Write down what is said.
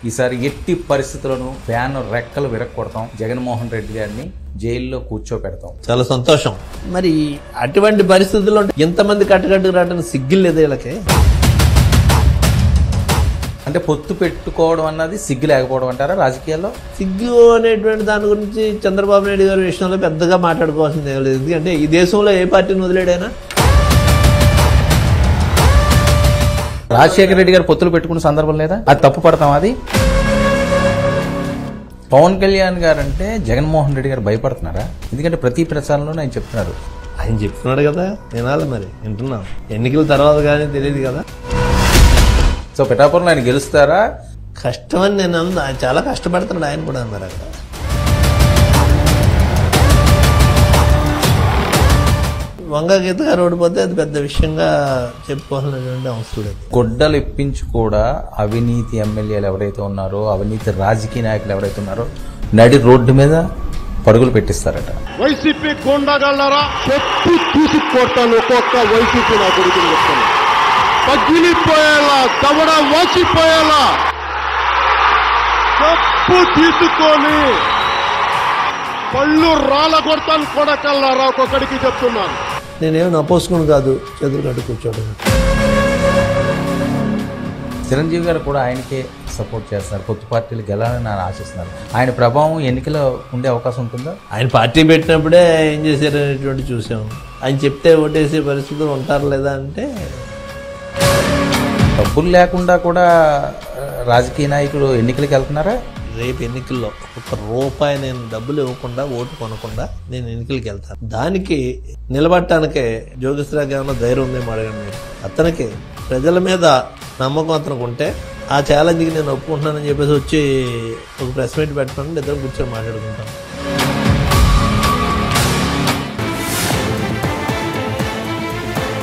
ఈసారి ఎట్టి పరిస్థితులను ఫ్యాన్ రెక్కలు విరక్కొడతాం జగన్మోహన్ రెడ్డి గారిని జైల్లో కూర్చోపెడతాం చాలా సంతోషం మరి అటువంటి పరిస్థితుల్లో ఇంతమంది కట్టుకట్టుకు రావడానికి సిగ్గులు లేదు వీళ్ళకి అంటే పొత్తు పెట్టుకోవడం అన్నది సిగ్గు లేకపోవడం అంటారా రాజకీయాల్లో సిగ్గు అనేటువంటి దాని గురించి చంద్రబాబు నాయుడు గారి విషయంలో పెద్దగా మాట్లాడుకోవాల్సింది ఏం లేదు ఎందుకంటే ఈ దేశంలో ఏ పార్టీని వదిలేడైనా రాజశేఖర రెడ్డి గారు పొత్తులు పెట్టుకున్న సందర్భం లేదా అది తప్పు పడతాం అది పవన్ కళ్యాణ్ గారు అంటే జగన్మోహన్ రెడ్డి గారు భయపడుతున్నారా ఎందుకంటే ప్రతి ప్రచారంలోనే ఆయన చెప్తున్నారు ఆయన చెప్తున్నాడు కదా వినాలి మరి వింటున్నాం ఎన్నికల తర్వాత కానీ తెలియదు కదా సో పిఠాపురంలో ఆయన గెలుస్తారా కష్టమని నేను అన్న ఆయన చాలా కష్టపడుతున్నాడు ఆయన కూడా మరి అక్కడ వంగ గీత గారు ఓడిపోతే అది పెద్ద విషయంగా చెప్పుకోవాల్సినటువంటి అవసరం లేదు గొడ్డలు ఇప్పించి కూడా అవినీతి ఎమ్మెల్యేలు ఎవరైతే ఉన్నారో అవినీతి రాజకీయ నాయకులు ఎవరైతే ఉన్నారో నడి రోడ్డు మీద పరుగులు పెట్టిస్తారట వైసీపీ గుండగలరా చెప్పు తీసి కొట్టాను ఒక్కొక్క వైసీపీ నా కొడుకుని చెప్తాను పగిలిపోయేలా దవడ వాసిపోయేలా చెప్పు తీసుకొని పళ్ళు రాళ్ళ కొడతాను కొడకల్లారా ఒక్కొక్కడికి చెప్తున్నాను నేనేం నపోసుకుని కాదు చేతులు కట్టు కూర్చోవడం చిరంజీవి గారు కూడా ఆయనకే సపోర్ట్ చేస్తున్నారు పొత్తు పార్టీలు గెలాలని ఆయన ఆశిస్తున్నారు ఆయన ప్రభావం ఎన్నికలో ఉండే అవకాశం ఉంటుందా ఆయన పార్టీ పెట్టినప్పుడే ఏం చేశారు అనేటువంటి చూసాం ఆయన చెప్తే ఓటేసే పరిస్థితులు ఉంటారు లేదా అంటే డబ్బులు లేకుండా కూడా ఆ, రాజకీయ నాయకులు ఎన్నికలకు వెళ్తున్నారా రేపు ఎన్నికల్లో ఒక రూపాయి నేను డబ్బులు ఇవ్వకుండా ఓటు కొనకుండా నేను ఎన్నికలకి వెళ్తాను దానికి నిలబడటానికే జోగిశ్రాకి ఏమైనా ధైర్యం ఉందేమో అడగండి మీరు అతనికి ప్రజల మీద నమ్మకం అతనికి ఉంటే ఆ ఛాలెంజ్కి నేను ఒప్పుకుంటున్నానని చెప్పేసి వచ్చి ఒక ప్రెస్ మీట్ పెట్టుకుని ఇద్దరం కూర్చొని మాట్లాడుకుంటాం